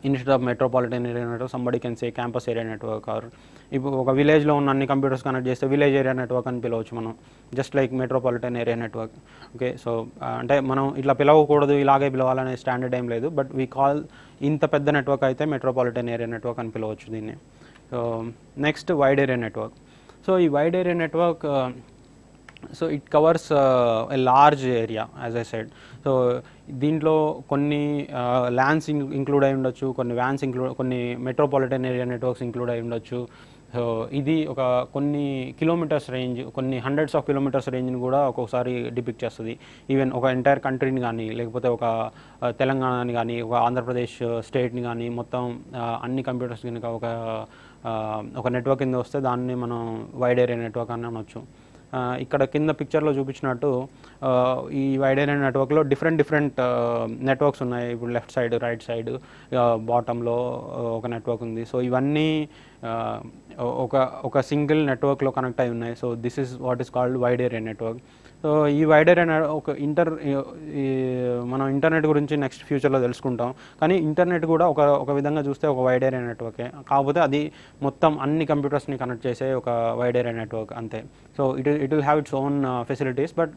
instead of metropolitan area network somebody can say campus area network or ఇప్పుడు ఒక విలేజ్లో ఉన్న అన్ని కంప్యూటర్స్ కనెక్ట్ చేస్తే విలేజ్ ఏరియా నెట్వర్క్ అని పిలవచ్చు మనం just like metropolitan area network okay so అంటే మనం ఇట్లా పిలవకూడదు ఇలాగే పిలవాలనే స్టాండర్డ్ ఏం లేదు బట్ వీ కాల్ ఇంత పెద్ద నెట్వర్క్ అయితే మెట్రోపాలిటన్ ఏరియా నెట్వర్క్ అని పిలవచ్చు దీన్ని so next wide area network so ఈ wide area network so it covers a large area as I said so దీంట్లో కొన్ని ల్యాండ్స్ ఇంక్లూడ్ అయి ఉండొచ్చు కొన్ని వ్యాన్స్ ఇంక్లూడ్ కొన్ని మెట్రోపాలిటన్ ఏరియా నెట్వర్క్స్ ఇంక్లూడ్ అయి ఉండొచ్చు సో ఇది ఒక కొన్ని కిలోమీటర్స్ రేంజ్ కొన్ని హండ్రెడ్స్ ఆఫ్ కిలోమీటర్స్ రేంజ్ని కూడా ఒక్కొక్కసారి డిపిక్ట్ చేస్తుంది ఈవెన్ ఒక ఎంటైర్ కంట్రీని కానీ లేకపోతే ఒక ఆ, తెలంగాణని కానీ ఒక ఆంధ్రప్రదేశ్ స్టేట్ని కానీ మొత్తం ఆ, అన్ని కంప్యూటర్స్ కనుక ఒక ఆ, ఒక నెట్వర్క్ కింద వస్తే దాన్ని మనం వైడ్ ఏరియా నెట్వర్క్ అని అనొచ్చు ఆ, ఇక్కడ కింద పిక్చర్లో చూపించినట్టు ఆ, ఈ వైడ్ ఏరియా నెట్వర్క్లో డిఫరెంట్ డిఫరెంట్ నెట్వర్క్స్ ఉన్నాయి ఇప్పుడు లెఫ్ట్ సైడ్ రైట్ సైడ్ బాటంలో ఒక నెట్వర్క్ ఉంది సో ఇవన్నీ ఆ, ఒక ఒక సింగిల్ నెట్వర్క్లో కనెక్ట్ అయి ఉన్నాయి so this is what is called wide area network so ఈ వైడ్ ఏరియా ఒక ఇంటర్ ఈ మనం ఇంటర్నెట్ గురించి నెక్స్ట్ ఫ్యూచర్లో తెలుసుకుంటాం కానీ ఇంటర్నెట్ కూడా ఒక ఒక విధంగా చూస్తే ఒక వైడ్ ఏరియా నెట్వర్కే కాకపోతే అది మొత్తం అన్ని కంప్యూటర్స్ని కనెక్ట్ చేసే ఒక వైడ్ ఏరియా నెట్వర్క్ అంతే so it it will have its own facilities but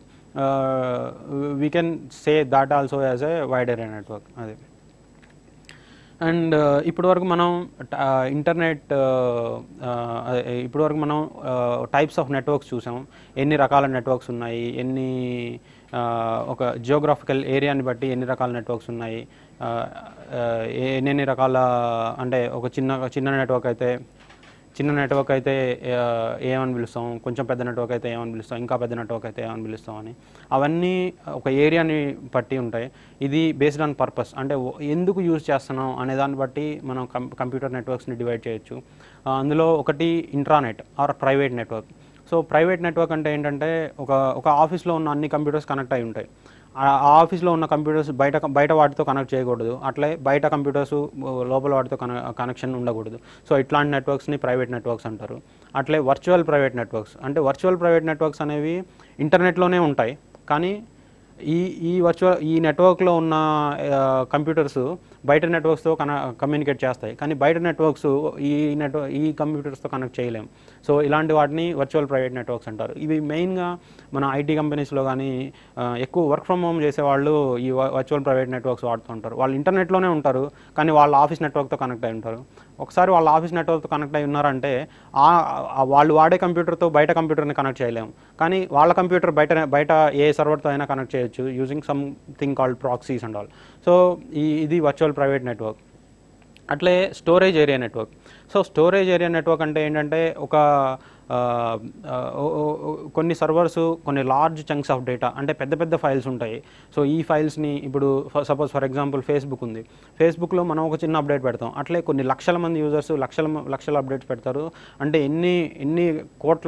we can say that also as a wide area network అది అండ్ ఇప్పటి వరకు మనం ఇంటర్నెట్ ఇప్పటి వరకు మనం టైప్స్ ఆఫ్ నెట్వర్క్స్ చూసాం ఎన్ని రకాల నెట్వర్క్స్ ఉన్నాయి ఎన్ని ఆ, ఒక జియోగ్రాఫికల్ ఏరియాని బట్టి ఎన్ని రకాల నెట్వర్క్స్ ఉన్నాయి ఆ, ఆ, ఎన్నెన్ని రకాల అంటే ఒక చిన్న చిన్న నెట్వర్క్ అయితే చిన్న నెట్వర్క్ అయితే ఆ, ఏమని పిలుస్తాం కొంచెం పెద్ద నెట్వర్క్ అయితే ఏమని పిలుస్తాం ఇంకా పెద్ద నెట్వర్క్ అయితే ఏమని పిలుస్తాం అని అవన్నీ ఒక ఏరియాని బట్టి ఉంటాయి ఇది బేస్డ్ ఆన్ పర్పస్ అంటే ఓ- ఎందుకు యూజ్ చేస్తున్నాం అనే దాన్ని బట్టి మనం కం కంప్యూటర్ నెట్వర్క్స్ని డివైడ్ చేయొచ్చు ఆ, అందులో ఒకటి intranet or private network so private network అంటే ఏంటంటే ఒక ఒక ఆఫీస్లో ఉన్న అన్ని కంప్యూటర్స్ కనెక్ట్ అయి ఉంటాయి ఆ ఆ ఆఫీస్లో ఉన్న కంప్యూటర్స్ బయట బయట వాటితో కనెక్ట్ చేయకూడదు అట్లే బయట కంప్యూటర్స్ లోపల వాటితో కన కనెక్షన్ ఉండకూడదు సో ఇట్లాంటి నెట్వర్క్స్ని ప్రైవేట్ నెట్వర్క్స్ అంటారు అట్లే వర్చువల్ ప్రైవేట్ నెట్వర్క్స్ అంటే వర్చువల్ ప్రైవేట్ నెట్వర్క్స్ అనేవి ఇంటర్నెట్లోనే ఉంటాయి కానీ ఈ ఈ వర్చువల్ ఈ నెట్వర్క్లో ఉన్న కంప్యూటర్స్ బయట నెట్వర్క్స్తో కన కమ్యూనికేట్ చేస్తాయి కానీ బయట నెట్వర్క్స్ ఈ నెట్వర్క్ ఈ కంప్యూటర్స్తో కనెక్ట్ చేయలేం సో ఇలాంటి వాటిని వర్చువల్ ప్రైవేట్ నెట్వర్క్స్ అంటారు ఇవి మెయిన్గా మన ఐటీ కంపెనీస్లో కానీ ఆ, ఎక్కువ వర్క్ ఫ్రమ్ హోమ్ చేసేవాళ్ళు ఈ వర్చువల్ ప్రైవేట్ నెట్వర్క్స్ వాడుతుంటారు వాళ్ళు ఇంటర్నెట్లోనే ఉంటారు కానీ వాళ్ళ ఆఫీస్ నెట్వర్క్తో కనెక్ట్ అయి ఉంటారు ఒకసారి వాళ్ళ ఆఫీస్ నెట్వర్క్తో కనెక్ట్ అయి ఉన్నారంటే ఆ ఆ వాళ్ళు వాడే కంప్యూటర్తో బయట కంప్యూటర్ని కనెక్ట్ చేయలేము కానీ వాళ్ళ కంప్యూటర్ బయట బయట ఏ సర్వర్తో అయినా కనెక్ట్ చేయొచ్చు using something called proxies and all so ఈ ఇది వర్చువల్ ప్రైవేట్ నెట్వర్క్ అట్లే storage area network so storage area network అంటే ఏంటంటే ఒక ఆ, ఆ, ఓ- ఓ- ఓ- కొన్ని సర్వర్స్ కొన్ని లార్జ్ చంక్స్ ఆఫ్ డేటా అంటే పెద్ద పెద్ద ఫైల్స్ ఉంటాయి సో ఈ ఫైల్స్ని ఇప్పుడు సపోజ్ ఫర్ ఎగ్జాంపుల్ ఫేస్బుక్ ఉంది ఫేస్బుక్లో మనం ఒక చిన్న అప్డేట్ పెడతాం అట్లే కొన్ని లక్షల మంది యూజర్స్ లక్షల మ- లక్షల అప్డేట్స్ పెడతారు అంటే ఎన్ని ఎన్ని కోట్ల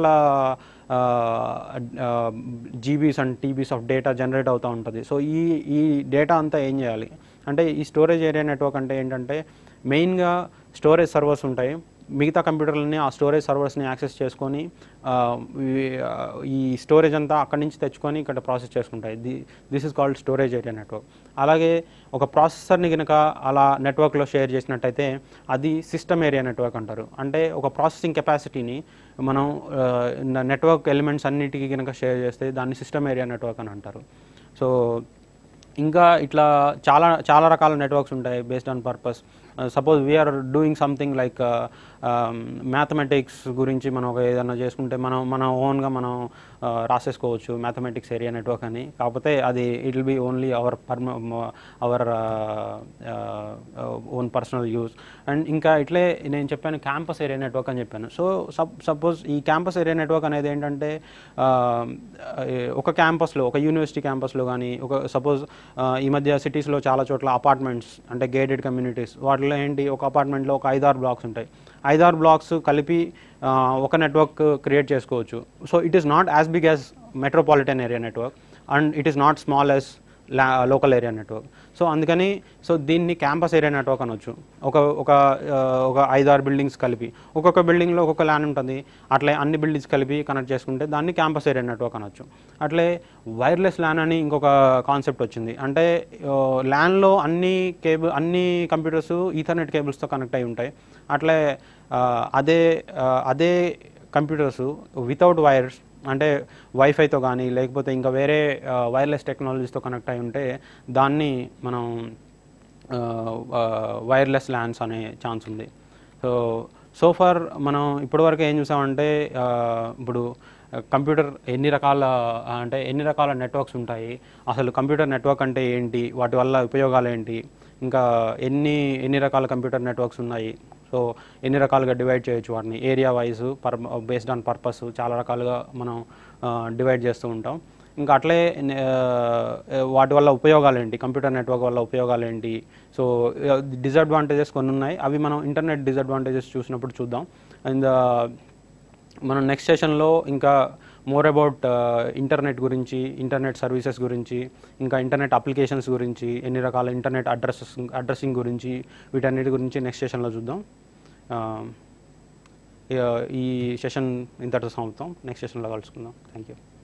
GBs and TBs of data generate అవుతూ ఉంటుంది సో ఈ ఈ డేటా అంతా ఏం చేయాలి అంటే ఈ స్టోరేజ్ ఏరియా నెట్వర్క్ అంటే ఏంటంటే మెయిన్గా స్టోరేజ్ సర్వర్స్ ఉంటాయి మిగతా కంప్యూటర్లని ఆ స్టోరేజ్ సర్వర్స్ని యాక్సెస్ చేసుకొని ఆ, ఈ- ఆ, ఈ స్టోరేజ్ అంతా అక్కడి నుంచి తెచ్చుకొని ఇక్కడ ప్రాసెస్ చేసుకుంటాయి the this is called storage area network అలాగే ఒక ప్రాసెసర్ని కనుక అలా నెట్వర్క్లో షేర్ చేసినట్టయితే అది సిస్టమ్ ఏరియా నెట్వర్క్ అంటారు అంటే ఒక ప్రాసెసింగ్ కెపాసిటీని మనం నెట్వర్క్ ఎలిమెంట్స్ అన్నిటికీ కనుక షేర్ చేస్తే దాన్ని సిస్టమ్ ఏరియా నెట్వర్క్ అని అంటారు సో ఇంకా ఇట్లా చాలా చాలా రకాల నెట్వర్క్స్ ఉంటాయి based on purpose suppose we're doing something like mathematics గురించి మనం ఒక ఏదైనా చేసుకుంటే మనం మన ఓన్గా మనం uh, రాసేసుకోవచ్చు మ్యాథమెటిక్స్ ఏరియా నెట్వర్క్ అని కాకపోతే అది it will be only our పర్మ our own personal use and ఇంకా ఇట్లే నేను చెప్పాను క్యాంపస్ ఏరియా నెట్వర్క్ అని చెప్పాను సో సప్ సపోజ్ ఈ క్యాంపస్ ఏరియా నెట్వర్క్ అనేది ఏంటంటే ఆ, ఒక క్యాంపస్లో ఒక యూనివర్సిటీ క్యాంపస్లో కానీ ఒక సపోజ్ ఈ మధ్య సిటీస్లో చాలా చోట్ల అపార్ట్మెంట్స్ అంటే గేటెడ్ కమ్యూనిటీస్ వాటిలో ఏంటి ఒక అపార్ట్మెంట్లో ఒక ఐదారు బ్లాక్స్ ఉంటాయి ఐదారు బ్లాక్స్ కలిపి ఆ, ఒక నెట్వర్క్ క్రియేట్ చేసుకోవచ్చు so it is not as big as metropolitan area network and it is not small as లా లోకల్ ఏరియా నెట్వర్క్ సో అందుకని సో దీన్ని క్యాంపస్ ఏరియా నెట్వర్క్ అనొచ్చు ఒక ఒక ఆ, ఒక ఐదు ఆరు బిల్డింగ్స్ కలిపి ఒక్కొక్క బిల్డింగ్లో ఒక్కొక్క ల్యాన్ ఉంటుంది అట్లే అన్ని బిల్డింగ్స్ కలిపి కనెక్ట్ చేసుకుంటే దాన్ని క్యాంపస్ ఏరియా నెట్వర్క్ అనొచ్చు అట్లే వైర్లెస్ ల్యాన్ అని ఇంకొక కాన్సెప్ట్ వచ్చింది అంటే ల్యాన్లో అన్ని కేబుల్ అన్ని కంప్యూటర్స్ ఈథర్నెట్ కేబుల్స్తో కనెక్ట్ అయి ఉంటాయి అట్లే ఆ, అదే ఆ, అదే కంప్యూటర్స్ వితౌట్ వైర్స్ అంటే వైఫైతో కానీ లేకపోతే ఇంకా వేరే వైర్లెస్ టెక్నాలజీస్తో కనెక్ట్ అయి ఉంటే దాన్ని మనం వైర్లెస్ ల్యాన్స్ అనే ఛాన్స్ ఉంది సో సో ఫార్ మనం ఇప్పటివరకు ఏం చూసామంటే ఆ, ఇప్పుడు కంప్యూటర్ ఎన్ని రకాల ఆ, అంటే ఎన్ని రకాల నెట్వర్క్స్ ఉంటాయి అసలు కంప్యూటర్ నెట్వర్క్ అంటే ఏంటి వాటి వల్ల ఉపయోగాలు ఏంటి ఇంకా ఎన్ని ఎన్ని రకాల కంప్యూటర్ నెట్వర్క్స్ ఉన్నాయి సో ఎన్ని రకాలుగా డివైడ్ చేయొచ్చు వాటిని area wise per based on purpose చాలా రకాలుగా మనం డివైడ్ చేస్తూ ఉంటాం ఇంకా అట్లే ఆ, వాటి వల్ల ఉపయోగాలు ఏంటి కంప్యూటర్ నెట్వర్క్ వల్ల ఉపయోగాలు ఏంటి సో డిసడ్వాంటేజెస్ కొన్ని ఉన్నాయి అవి మనం ఇంటర్నెట్ డిసడ్వాంటేజెస్ చూసినప్పుడు చూద్దాం అండ్ మనం నెక్స్ట్ సెషన్లో ఇంకా మోర్ అబౌట్ ఇంటర్నెట్ గురించి ఇంటర్నెట్ సర్వీసెస్ గురించి ఇంకా ఇంటర్నెట్ అప్లికేషన్స్ గురించి ఎన్ని రకాల ఇంటర్నెట్ అడ్రస్ అడ్రస్సింగ్ గురించి వీటన్నిటి గురించి నెక్స్ట్ సెషన్లో చూద్దాం ఆ, ఇక ఈ సెషన్ ఇంతటితో సమాప్తం నెక్స్ట్ సెషన్లో కలుసుకుందాం థ్యాంక్ యూ